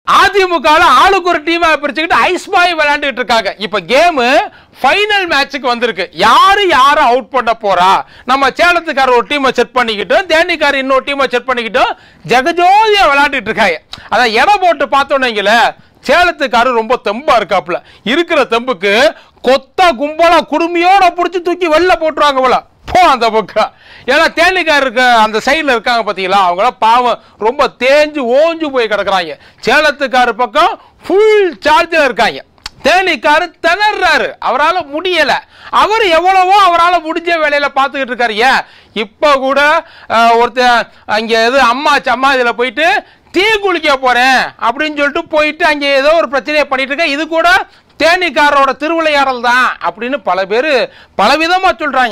அதிமுக ஆளுக்கு ஒரு டீமா பிரிச்சுக்கிட்டு ஐஸ் பாய் விளையாண்டுட்டு இருக்காங்க இப்ப கேம் ஃபைனல் மேட்சுக்கு வந்திருக்கு யாரு யாரை அவுட் பண்ண போறா நம்ம சேலத்துக்கார ஒரு டீமை செட் பண்ணிக்கிட்டோம் தேனிக்கார இன்னொரு டீமை செட் பண்ணிக்கிட்டோம் ஜெகஜோதியா விளையாண்டுட்டு இருக்காங்க அதான் எடை போட்டு பார்த்தோன்னீங்களே சேலத்துக்காரர் ரொம்ப தெம்பா இருக்காப்புல இருக்கிற தெம்புக்கு கொத்தா கும்பலா குடுமையோட புடிச்சு தூக்கி வெளில போட்டுருவாங்க போல போ அந்த பக்கம் ஏன்னா தேனிக்கார் இருக்க அந்த சைடில் இருக்காங்க பார்த்தீங்களா அவங்களாம் பாவம் ரொம்ப தேஞ்சு ஓஞ்சு போய் கிடக்குறாங்க சேலத்துக்காரு பக்கம் ஃபுல் சார்ஜில் இருக்காங்க தேனிக்காரு திணறாரு அவரால் முடியல அவர் எவ்வளவோ அவரால் முடிஞ்ச வேலையில பார்த்துக்கிட்டு இருக்காரு ஏன் இப்போ கூட அஹ், ஒருத்தன் அங்கே எது அம்மாச்சு அம்மா இதில் போயிட்டு தீ குளிக்க போறேன் அப்படின்னு சொல்லிட்டு போயிட்டு அங்கே ஏதோ ஒரு பிரச்சனையை பண்ணிட்டு இருக்கேன் இது கூட தேனிக்காரரோட திருவிளையாடல் தான் அப்படின்னு பல பேர் பலவிதமா சொல்றாங்க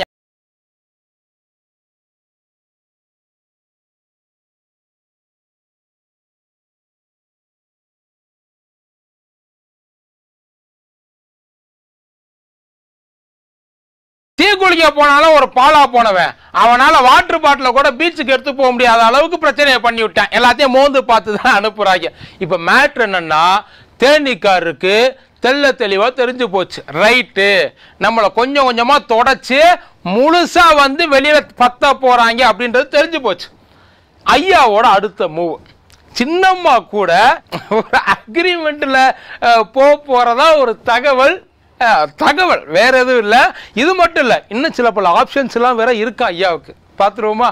டீ குளிக்க போனாலும் ஒரு பாலா போனவன் அவனால வாட்டர் பாட்டில கூட பீச்சுக்கு எடுத்து போக முடியாத அளவுக்கு பிரச்சனையை பண்ணி விட்டான் எல்லாத்தையும் மோந்து பார்த்து தான் அனுப்புறாங்க இப்ப மேட்ரு என்னன்னா தேனிக்காருக்கு தெள்ள தெளிவா தெரிஞ்சு போச்சு ரைட்டு நம்மளை கொஞ்சம் கொஞ்சமா தொடச்சு முழுசா வந்து வெளியில பத்த போறாங்க அப்படின்றது தெரிஞ்சு போச்சு ஐயாவோட அடுத்த மூவ் சின்னம்மா கூட ஒரு அக்ரிமெண்ட்ல போக போறதா ஒரு தகவல் அஹ், தகவல் வேற எதுவும் இல்லை இது மட்டும் இல்லை இன்னும் சில பல ஆப்ஷன்ஸ் எல்லாம் வேற இருக்கா ஐயாவுக்கு பார்த்துருவோமா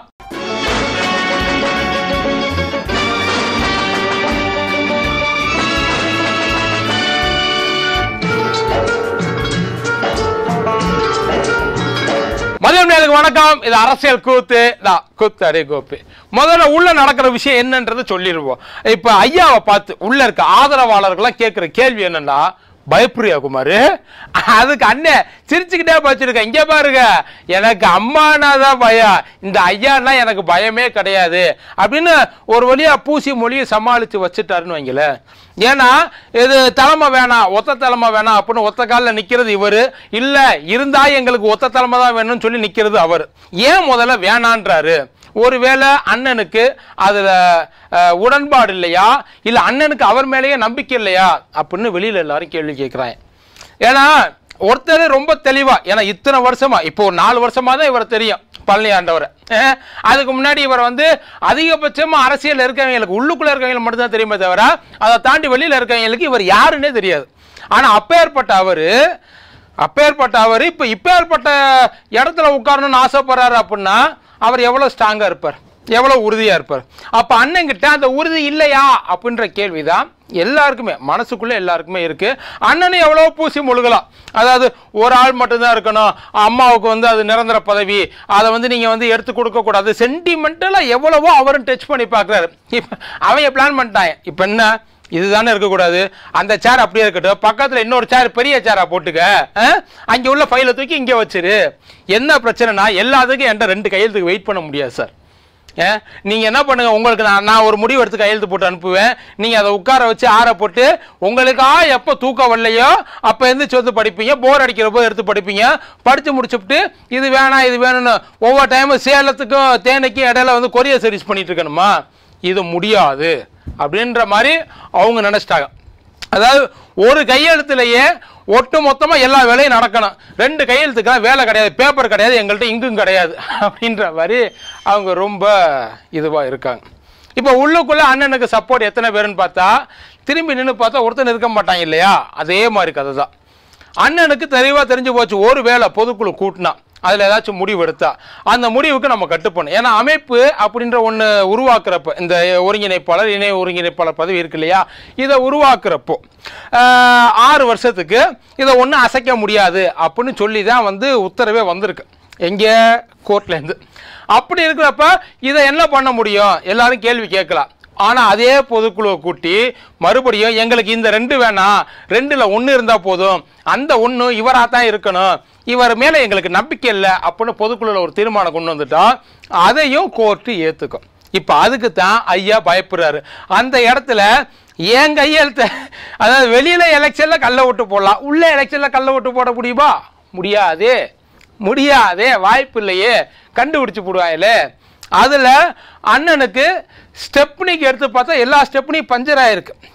மதியம் நேருக்கு வணக்கம் இது அரசியல் கூத்து தான் கூத்து அடே கோப்பு முதல்ல உள்ள நடக்கிற விஷயம் என்னன்றது சொல்லிடுவோம் இப்ப ஐயாவை பார்த்து உள்ள இருக்க ஆதரவாளர்கள்லாம் கேட்கிற கேள்வி என்னன்னா பயப்பிரியா குமார் அதுக்கு அண்ணன் சிரிச்சுக்கிட்டே வச்சிருக்க இங்க பாருங்க எனக்கு அம்மானா தான் பயம் இந்த ஐயான்னா எனக்கு பயமே கிடையாது அப்படின்னு ஒரு வழியா பூசி மொழியை சமாளிச்சு வச்சுட்டாருன்னு வைங்களேன் ஏன்னா இது தலைமை வேணாம் ஒத்த தலைமை வேணாம் அப்படின்னு ஒத்த காலில் நிற்கிறது இவர் இல்லை இருந்தா எங்களுக்கு ஒத்த தலைமை தான் வேணும்னு சொல்லி நிற்கிறது அவர் ஏன் முதல்ல வேணான்றாரு ஒருவேளை அண்ணனுக்கு அதில் உடன்பாடு இல்லையா இல்லை அண்ணனுக்கு அவர் மேலேயே நம்பிக்கை இல்லையா அப்படின்னு வெளியில் எல்லாரும் கேள்வி கேட்குறாங்க ஏன்னா ஒருத்தர் ரொம்ப தெளிவா ஏன்னா இத்தனை வருஷமா இப்போ ஒரு நாலு வருஷமா தான் இவரை தெரியும் பழனி ஆண்டவர் அஹ், அதுக்கு முன்னாடி இவர் வந்து அதிகபட்சமா அரசியல் இருக்கவங்களுக்கு உள்ளுக்குள்ள இருக்கவங்களுக்கு மட்டும்தான் தெரியுமே தவிர அதை தாண்டி வெளியில இருக்கவங்களுக்கு இவர் யாருன்னே தெரியாது ஆனா அப்பேற்பட்ட அவரு அப்பேற்பட்ட அவர் இப்போ இப்பேற்பட்ட இடத்துல உட்காரணும்னு ஆசைப்படுறாரு அப்படின்னா அவர் எவ்வளோ ஸ்ட்ராங்காக இருப்பார் எவ்வளோ உறுதியாக இருப்பார் அப்போ அண்ணன்கிட்ட அந்த உறுதி இல்லையா அப்படின்ற கேள்விதான் எல்லாருக்குமே மனசுக்குள்ளே எல்லாருக்குமே இருக்கு அண்ணனும் எவ்வளோ பூசி முழுகலாம் அதாவது ஒரு ஆள் மட்டும்தான் இருக்கணும் அம்மாவுக்கு வந்து அது நிரந்தர பதவி அதை வந்து நீங்கள் வந்து எடுத்து கொடுக்கக்கூடாது சென்டிமெண்டலாக எவ்வளவோ அவரும் டச் பண்ணி பார்க்குறாரு இப்போ அவங்க பிளான் பண்ணிட்டாங்க இப்போ என்ன இதுதானே இருக்கக்கூடாது அந்த சேர் அப்படியே இருக்கட்டும் பக்கத்தில் இன்னொரு சேர் பெரிய சேரா போட்டுக்க அஹ்? அங்கே உள்ள ஃபைலை தூக்கி இங்கே வச்சிரு என்ன பிரச்சனைனா எல்லாத்துக்கும் என்கிட்ட ரெண்டு கையெழுத்துக்கு வெயிட் பண்ண முடியாது சார் ஏன் நீங்கள் என்ன பண்ணுங்க உங்களுக்கு நான் நான் ஒரு முடிவு எடுத்து கையெழுத்து போட்டு அனுப்புவேன் நீங்கள் அதை உட்கார வச்சு ஆற போட்டு உங்களுக்கா எப்போ தூக்கம் வரலையோ அப்போ எந்திரிச்சு வந்து படிப்பீங்க போர் அடிக்கிற போது எடுத்து படிப்பீங்க படித்து முடிச்சுப்புட்டு இது வேணாம் இது வேணும்னு ஒவ்வொரு டைமும் சேலத்துக்கும் தேனைக்கும் இடையில வந்து கொரியர் சர்வீஸ் பண்ணிட்டு இருக்கணுமா இது முடியாது அப்படின்ற மாதிரி அவங்க நினச்சிட்டாங்க அதாவது ஒரு கையெழுத்துலயே ஒட்டு மொத்தமா எல்லா வேலையும் நடக்கணும் ரெண்டு கையெழுத்துக்கெல்லாம் வேலை கிடையாது பேப்பர் கிடையாது எங்கள்கிட்ட இங்கும் கிடையாது அப்படின்ற மாதிரி அவங்க ரொம்ப இதுவா இருக்காங்க இப்போ உள்ளுக்குள்ள அண்ணனுக்கு சப்போர்ட் எத்தனை பேருன்னு பார்த்தா திரும்பி நின்று பார்த்தா ஒருத்தன் இருக்க மாட்டாங்க இல்லையா அதே மாதிரி கதை தான் அண்ணனுக்கு தெளிவாக தெரிஞ்சு போச்சு ஒரு வேளை பொதுக்குழு கூட்டினா அதில் ஏதாச்சும் முடிவு எடுத்தா அந்த முடிவுக்கு நம்ம கட்டுப்படணும் ஏன்னா அமைப்பு அப்படின்ற ஒன்று உருவாக்குறப்ப இந்த ஒருங்கிணைப்பாளர் இணை ஒருங்கிணைப்பாளர் பதவி இருக்கு இல்லையா இதை உருவாக்குறப்போ ஆஹ், ஆறு வருஷத்துக்கு இதை ஒன்றும் அசைக்க முடியாது அப்படின்னு சொல்லி தான் வந்து உத்தரவே வந்திருக்கு எங்கே கோர்ட்லேருந்து அப்படி இருக்கிறப்ப இதை என்ன பண்ண முடியும் எல்லாரும் கேள்வி கேட்கலாம் ஆனால் அதே பொதுக்குழுவை கூட்டி மறுபடியும் எங்களுக்கு இந்த ரெண்டு வேணாம் ரெண்டில் ஒன்று இருந்தால் போதும் அந்த ஒன்று இவராக தான் இருக்கணும் இவர் மேலே எங்களுக்கு நம்பிக்கை இல்லை அப்படின்னு பொதுக்குழுவில் ஒரு தீர்மானம் கொண்டு வந்துட்டா அதையும் கோர்ட்டு ஏற்றுக்கும் இப்போ அதுக்கு தான் ஐயா பயப்படுறாரு அந்த இடத்துல என் கையெழுத்த அதாவது வெளியில எலெக்ஷன்ல கல்ல விட்டு போடலாம் உள்ள எலெக்ஷன்ல கல்ல விட்டு போட முடியுமா முடியாதே முடியாதே வாய்ப்பு இல்லையே கண்டுபிடிச்சு போடுவாங்களே அதில் அண்ணனுக்கு ஸ்டெப்னிக்கு எடுத்து பார்த்தா எல்லா ஸ்டெப்னியும் பஞ்சர் ஆயிருக்கு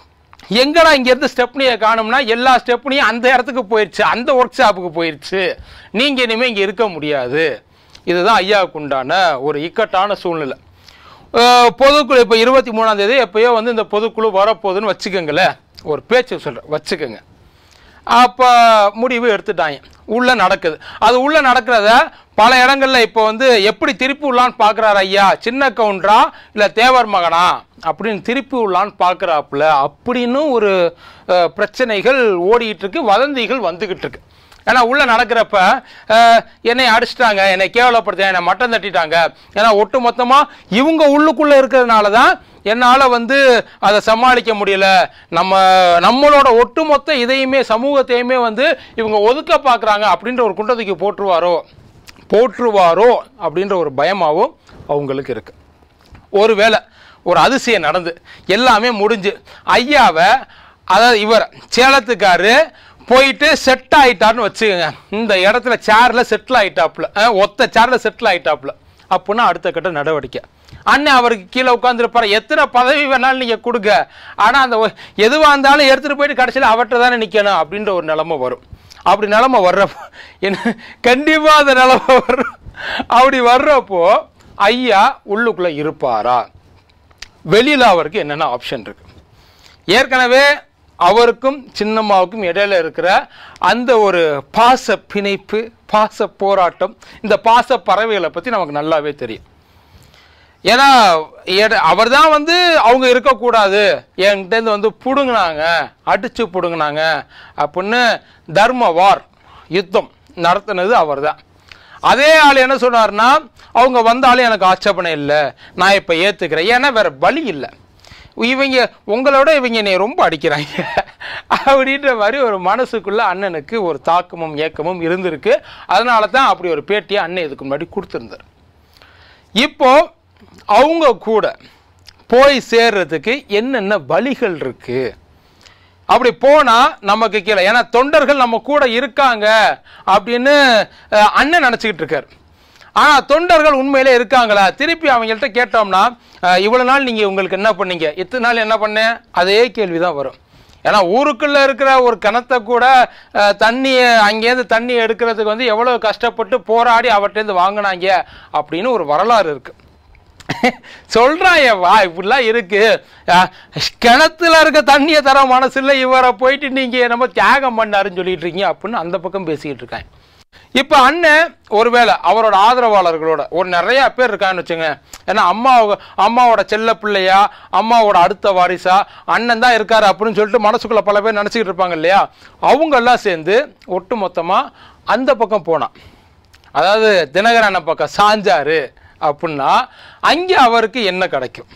எங்கடா இங்கேருந்து ஸ்டெப்னியை காணும்னா எல்லா ஸ்டெப்னியும் அந்த இடத்துக்கு போயிடுச்சு அந்த ஒர்க் ஷாப்புக்கு போயிடுச்சு நீங்கள் இனிமேல் இங்கே இருக்க முடியாது இதுதான் ஐயாவுக்கு உண்டான ஒரு இக்கட்டான சூழ்நிலை அஹ் பொதுக்குழு இப்போ இருபத்தி மூணாம் தேதி எப்பயோ வந்து இந்த பொதுக்குழு வரப்போகுதுன்னு வச்சுக்கோங்களேன் ஒரு பேச்சு சொல்கிறேன் வச்சுக்கோங்க அப்போ முடிவு எடுத்துட்டாங்க உள்ள நடக்குது அது உள்ள நடக்கிறத பல இடங்கள்ல இப்போ வந்து எப்படி திருப்பி விடலான்னு பார்க்குறாரு ஐயா சின்ன கவுண்டரா இல்லை தேவர் மகனா அப்படின்னு திருப்பி விடலான்னு பார்க்குறாப்புல அப்படின்னு ஒரு அஹ், பிரச்சனைகள் ஓடிக்கிட்டு இருக்கு வதந்திகள் வந்துக்கிட்டு இருக்கு ஏன்னா உள்ள நடக்கிறப்ப அஹ், என்னை அடிச்சிட்டாங்க என்னை கேவலப்படுத்த என்னை மட்டம் தட்டிட்டாங்க ஏன்னா ஒட்டு மொத்தமாக இவங்க உள்ளுக்குள்ளே இருக்கிறதுனால தான் என்னால் வந்து அதை சமாளிக்க முடியல நம்ம நம்மளோட ஒட்டுமொத்த இதையுமே சமூகத்தையுமே வந்து இவங்க ஒதுக்க பார்க்குறாங்க அப்படின்ற ஒரு குண்டத்துக்கு போட்டுருவாரோ போட்டுருவாரோ அப்படின்ற ஒரு பயமாகவும் அவங்களுக்கு இருக்கு ஒருவேளை ஒரு அதிசயம் நடந்து எல்லாமே முடிஞ்சு ஐயாவை அதாவது இவர் சேலத்துக்காரு போயிட்டு செட் ஆயிட்டாருன்னு வச்சுக்கோங்க இந்த இடத்துல சேரில் செட்டில் ஆயிட்டாப்புல அஹ், ஒத்த சேரில் செட்டில் ஆயிட்டாப்புல அப்படின்னா அடுத்த கட்ட நடவடிக்கை அண்ணன் அவருக்கு கீழே உட்காந்துருப்பாரு எத்தனை பதவி வேணாலும் நீங்கள் கொடுங்க ஆனால் அந்த ஒ- எதுவாக இருந்தாலும் எடுத்துகிட்டு போயிட்டு கடைசியில் அவர்கிட்ட தானே நிற்கணும் அப்படின்ற ஒரு நிலைமை வரும் அப்படி நிலைமை வர்றப்போ என்ன கண்டிப்பாக அந்த நிலைமை வரும் அப்படி வர்றப்போ ஐயா உள்ளுக்குள்ளே இருப்பாரா வெளியில் அவருக்கு என்னென்ன ஆப்ஷன் இருக்கு ஏற்கனவே அவருக்கும் சின்னம்மாவுக்கும் இடையில இருக்கிற அந்த ஒரு பாச பிணைப்பு பாச போராட்டம் இந்த பாச பறவைகளை பற்றி நமக்கு நல்லாவே தெரியும் ஏன்னா அவர் தான் வந்து அவங்க இருக்கக்கூடாது என்கிட்டேருந்து வந்து பிடுங்கினாங்க அடித்து பிடுங்கினாங்க அப்படின்னு தர்ம வார் யுத்தம் நடத்தினது அவர் தான் அதே ஆள் என்ன சொன்னார்னா அவங்க வந்தாலும் எனக்கு ஆட்சேபனை இல்லை நான் இப்போ ஏற்றுக்கிறேன் ஏன்னா வேற வழி இல்லை இவங்க உங்களோட இவங்க என்னை ரொம்ப அடிக்கிறாங்க அப்படின்ற மாதிரி ஒரு மனசுக்குள்ள அண்ணனுக்கு ஒரு தாக்கமும் ஏக்கமும் இருந்திருக்கு அதனால தான் அப்படி ஒரு பேட்டியை அண்ணன் இதுக்கு முன்னாடி கொடுத்துருந்தார் இப்போ அவங்க கூட போய் சேர்றதுக்கு என்னென்ன வழிகள் இருக்கு அப்படி போனா நமக்கு கீழே ஏன்னா தொண்டர்கள் நம்ம கூட இருக்காங்க அப்படின்னு அஹ், அண்ணன் நினச்சிக்கிட்டு இருக்காரு ஆனா தொண்டர்கள் உண்மையிலே இருக்காங்களா திருப்பி அவங்கள்ட்ட கேட்டோம்னா அஹ், இவ்வளவு நாள் நீங்க உங்களுக்கு என்ன பண்ணீங்க இத்தனை நாள் என்ன பண்ணேன் அதே கேள்விதான் வரும் ஏன்னா ஊருக்குள்ள இருக்கிற ஒரு கிணத்தை கூட அஹ், தண்ணியை அங்கேருந்து தண்ணி எடுக்கிறதுக்கு வந்து எவ்வளவு கஷ்டப்பட்டு போராடி அவர்கிட்டேருந்து வாங்கினாங்க அப்படின்னு ஒரு வரலாறு இருக்கு சொல்றான் வா இப்படிலாம் இருக்கு அஹ், கிணத்துல இருக்க தண்ணியை தர மனசு இல்லை இவரை போயிட்டு நீங்க நம்ம தியாகம் பண்ணாருன்னு சொல்லிட்டு இருக்கீங்க அப்படின்னு அந்த பக்கம் பேசிக்கிட்டு இருக்காங்க இப்போ அண்ணன் ஒருவேளை அவரோட ஆதரவாளர்களோட ஒரு நிறைய பேர் இருக்கான்னு வச்சுங்க ஏன்னா அம்மா அம்மாவோட செல்ல பிள்ளையா அம்மாவோட அடுத்த வாரிசா அண்ணன் தான் இருக்காரு அப்படின்னு சொல்லிட்டு மனசுக்குள்ள பல பேர் நினச்சிக்கிட்டு இருப்பாங்க இல்லையா அவங்க எல்லாம் சேர்ந்து ஒட்டு மொத்தமாக அந்த பக்கம் போனான் அதாவது தினகரன் பக்கம் சாஞ்சாரு அப்படின்னா அங்கே அவருக்கு என்ன கிடைக்கும்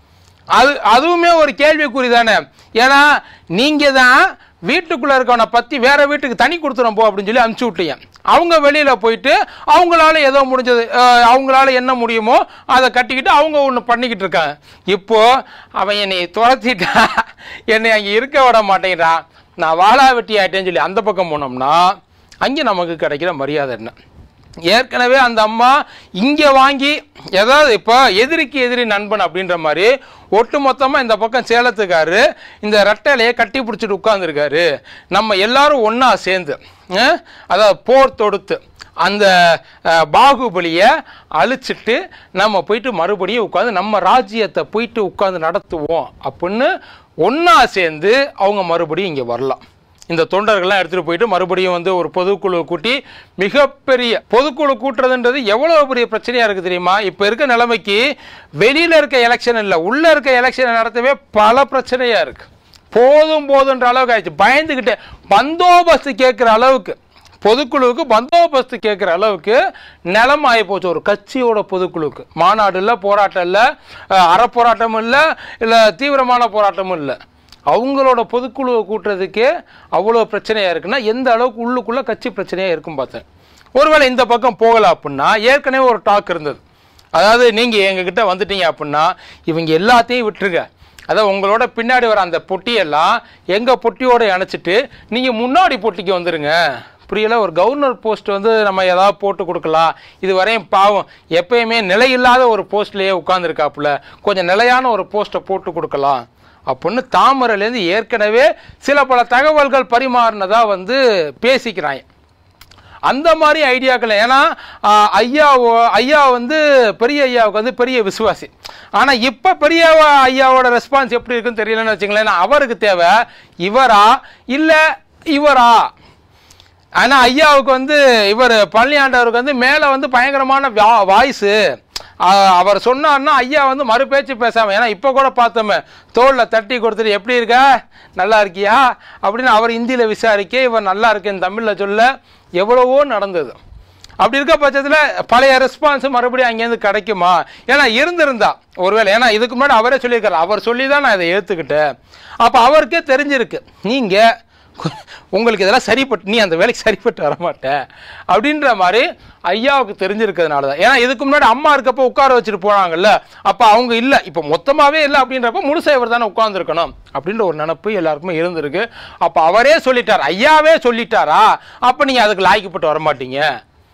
அது அதுவுமே ஒரு கேள்விக்குறி தானே ஏன்னா நீங்க தான் வீட்டுக்குள்ள இருக்கவனை பத்தி வேற வீட்டுக்கு தனி கொடுத்துறோம் போ அப்படின்னு சொல்லி அனுப்பிச்சு விட்டீங்க அவங்க வெளியில போயிட்டு அவங்களால ஏதோ முடிஞ்சது அஹ், அவங்களால என்ன முடியுமோ அதை கட்டிக்கிட்டு அவங்க ஒன்று பண்ணிக்கிட்டு இருக்காங்க இப்போ அவன் என்னை துரத்திட்டா என்னை அங்கே இருக்க விட மாட்டேங்கிறான் நான் வாழா வெட்டி ஆயிட்டேன்னு சொல்லி அந்த பக்கம் போனோம்னா அங்கே நமக்கு கிடைக்கிற மரியாதை என்ன ஏற்கனவே அந்த அம்மா இங்கே வாங்கி ஏதாவது இப்போ எதிரிக்கு எதிரி நண்பன் அப்படின்ற மாதிரி ஒட்டு மொத்தமாக இந்த பக்கம் சேலத்துக்காரு இந்த ரெட்டையிலையை கட்டி பிடிச்சிட்டு உட்காந்துருக்காரு நம்ம எல்லாரும் ஒன்றா சேர்ந்து அஹ், அதாவது போர் தொடுத்து அந்த அஹ், பாகுபலியை அழிச்சிட்டு நம்ம போயிட்டு மறுபடியும் உட்காந்து நம்ம ராஜ்யத்தை போயிட்டு உட்காந்து நடத்துவோம் அப்படின்னு ஒன்றா சேர்ந்து அவங்க மறுபடியும் இங்கே வரலாம் இந்த தொண்டர்கள்லாம் எடுத்துகிட்டு போயிட்டு மறுபடியும் வந்து ஒரு பொதுக்குழு கூட்டி மிகப்பெரிய பொதுக்குழு கூட்டுறதுன்றது எவ்வளோ பெரிய பிரச்சனையாக இருக்குது தெரியுமா இப்போ இருக்க நிலைமைக்கு வெளியில் இருக்க எலெக்ஷன் இல்லை உள்ளே இருக்க எலெக்ஷனை நடத்தவே பல பிரச்சனையாக இருக்குது போதும் போதுன்ற அளவுக்கு ஆயிடுச்சு பயந்துக்கிட்டே பந்தோபஸ்து கேட்குற அளவுக்கு பொதுக்குழுவுக்கு பந்தோபஸ்து கேட்குற அளவுக்கு நிலம் ஆகி போச்சு ஒரு கட்சியோட பொதுக்குழுவுக்கு மாநாடு இல்லை போராட்டம் இல்லை அஹ், அறப்போராட்டமும் இல்லை இல்லை தீவிரமான போராட்டமும் இல்லை அவங்களோட பொதுக்குழுவை கூட்டுறதுக்கே அவ்வளோ பிரச்சனையாக இருக்குன்னா எந்த அளவுக்கு உள்ளுக்குள்ளே கட்சி பிரச்சனையாக இருக்கும் பார்த்தேன் ஒருவேளை இந்த பக்கம் போகல அப்படின்னா ஏற்கனவே ஒரு டாக் இருந்தது அதாவது நீங்கள் எங்ககிட்ட வந்துட்டீங்க அப்படின்னா இவங்க எல்லாத்தையும் விட்டுருங்க அதாவது உங்களோட பின்னாடி வர அந்த பொட்டியெல்லாம் எங்கள் பொட்டியோட இணைச்சிட்டு நீங்கள் முன்னாடி பொட்டிக்கு வந்துருங்க புரியல ஒரு கவர்னர் போஸ்ட் வந்து நம்ம ஏதாவது போட்டு கொடுக்கலாம் இது வரையும் பாவம் எப்பயுமே நிலையில்லாத ஒரு போஸ்ட்லேயே உட்காந்துருக்காப்புல கொஞ்சம் நிலையான ஒரு போஸ்ட்டை போட்டு கொடுக்கலாம் அப்படின்னு தாமரையிலேருந்து ஏற்கனவே சில பல தகவல்கள் பரிமாறினதா வந்து பேசிக்கிறாங்க அந்த மாதிரி ஐடியாக்கள் ஏன்னா ஆஹ், ஐயா ஓ- ஐயா வந்து பெரிய ஐயாவுக்கு வந்து பெரிய விசுவாசி ஆனால் இப்போ பெரிய ஐயாவோட ரெஸ்பான்ஸ் எப்படி இருக்குன்னு தெரியலன்னு வச்சுங்களேன் அவருக்கு தேவை இவரா இல்லை இவரா ஆனால் ஐயாவுக்கு வந்து இவர் பழனியாண்டவருக்கு வந்து மேலே வந்து பயங்கரமான வாய்ஸு அவர் சொன்னார்னா ஐயா வந்து மறு பேச்சு பேசாம ஏன்னா இப்போ கூட பார்த்தோமே தோளில் தட்டி கொடுத்துட்டு எப்படி இருக்க நல்லா இருக்கியா அப்படின்னு அவர் ஹிந்தியில் விசாரிக்க இவர் நல்லா இருக்கேன் தமிழில் சொல்ல எவ்வளவோ நடந்தது அப்படி இருக்க பட்சத்தில் பழைய ரெஸ்பான்ஸ் மறுபடியும் அங்கேருந்து கிடைக்குமா ஏன்னா இருந்திருந்தா ஒருவேளை ஏன்னா இதுக்கு முன்னாடி அவரே சொல்லியிருக்காரு அவர் சொல்லி தான் நான் இதை ஏற்றுக்கிட்டேன் அப்போ அவருக்கே தெரிஞ்சிருக்கு நீங்கள் உங்களுக்கு இதெல்லாம் சரிப்பட்டு நீ அந்த வேலைக்கு சரிப்பட்டு வரமாட்ட அப்படின்ற மாதிரி ஐயாவுக்கு தெரிஞ்சிருக்கிறதுனால தான் ஏன்னா இதுக்கு முன்னாடி அம்மா இருக்கப்போ உட்கார வச்சுட்டு போனாங்கல்ல அப்போ அவங்க இல்லை இப்போ மொத்தமாகவே இல்லை அப்படின்றப்ப முழுசா இவர் தானே உட்காந்துருக்கணும் அப்படின்ற ஒரு நினப்பு எல்லாருக்குமே இருந்திருக்கு அப்போ அவரே சொல்லிட்டார் ஐயாவே சொல்லிட்டாரா அப்போ நீங்கள் அதுக்கு லாய்க்கப்பட்டு வரமாட்டீங்க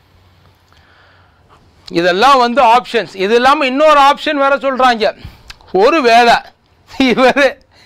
இதெல்லாம் வந்து ஆப்ஷன்ஸ் இது இல்லாமல் இன்னொரு ஆப்ஷன் வேற சொல்கிறாங்க ஒரு வேளை இவர்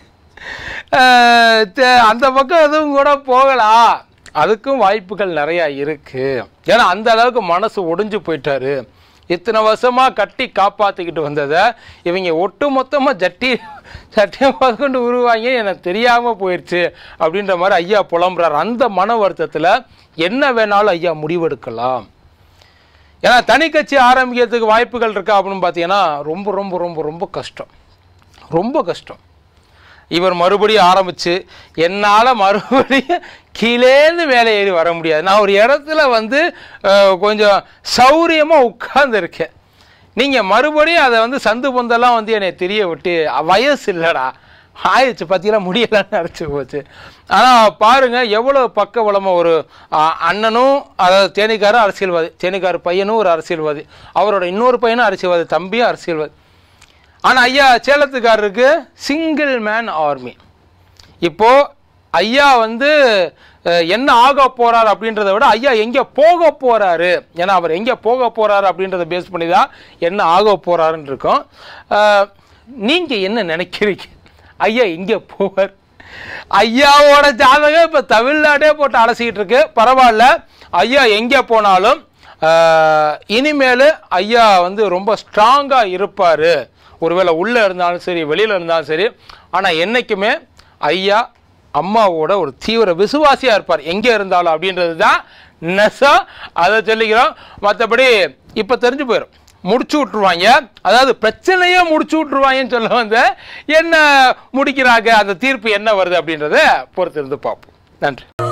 அந்த பக்கம் எதுவும் கூட போகலாம் அதுக்கும் வாய்ப்புகள் நிறையா இருக்கு ஏன்னா அந்த அளவுக்கு மனசு ஒடிஞ்சு போயிட்டாரு இத்தனை வருஷமா கட்டி காப்பாற்றிக்கிட்டு வந்ததை இவங்க ஒட்டு மொத்தமாக ஜட்டி சட்டியை கொண்டு உருவாங்க எனக்கு தெரியாமல் போயிடுச்சு அப்படின்ற மாதிரி ஐயா புலம்புறாரு அந்த மன வருத்தத்தில் என்ன வேணாலும் ஐயா முடிவெடுக்கலாம் ஏன்னா தனி கட்சி ஆரம்பிக்கிறதுக்கு வாய்ப்புகள் இருக்கா அப்படின்னு பார்த்தீங்கன்னா ரொம்ப ரொம்ப ரொம்ப ரொம்ப கஷ்டம் ரொம்ப கஷ்டம் இவர் மறுபடியும் ஆரம்பித்து என்னால் மறுபடியும் கீழேந்து மேலே ஏறி வர முடியாது நான் ஒரு இடத்துல வந்து அஹ், கொஞ்சம் சௌரியமாக உட்கார்ந்துருக்கேன் நீங்கள் மறுபடியும் அதை வந்து சந்து பொந்தெல்லாம் வந்து என்னை தெரிய விட்டு அ, வயசு இல்லைடா ஆயிடுச்சு பார்த்தீங்களா முடியலன்னு அரைச்சி போச்சு ஆனால் பாருங்கள் எவ்வளோ பக்கபலமாக ஒரு அ, அண்ணனும் அதாவது தேனிக்காரும் அரசியல்வாதி தேனிக்கார் பையனும் ஒரு அரசியல்வாதி அவரோட இன்னொரு பையனும் அரசியல்வாதி தம்பியும் அரசியல்வாதி ஆனால் ஐயா சேலத்துக்காரருக்கு சிங்கிள் மேன் ஆர்மி இப்போ ஐயா வந்து அஹ், என்ன ஆக போறார் அப்படின்றத விட ஐயா எங்கே போக போறாரு ஏன்னா அவர் எங்கே போக போறாரு அப்படின்றத பேஸ் பண்ணி தான் என்ன ஆக போறாருன்னு இருக்கோம் அஹ், நீங்க என்ன நினைக்கிறீங்க ஐயா எங்கே போவார் ஐயாவோட ஜாதகம் இப்போ தமிழ்நாடே போட்டு அலசிக்கிட்டு இருக்கு பரவாயில்ல ஐயா எங்கே போனாலும் ஆஹ், இனிமேல் ஐயா வந்து ரொம்ப ஸ்ட்ராங்காக இருப்பார் ஒருவேளை உள்ளே இருந்தாலும் சரி வெளியில் இருந்தாலும் சரி ஆனால் என்றைக்குமே ஐயா அம்மாவோட ஒரு தீவிர விசுவாசியாக இருப்பார் எங்கே இருந்தாலும் அப்படின்றது தான் நெசம் அதை சொல்லிக்கிறோம் மற்றபடி இப்போ தெரிஞ்சு போயிடும் முடிச்சு விட்ருவாங்க அதாவது பிரச்சனையே முடிச்சு விட்ருவாங்கன்னு சொல்ல வந்து என்ன முடிக்கிறாங்க அந்த தீர்ப்பு என்ன வருது அப்படின்றத பொறுத்திருந்து பார்ப்போம் நன்றி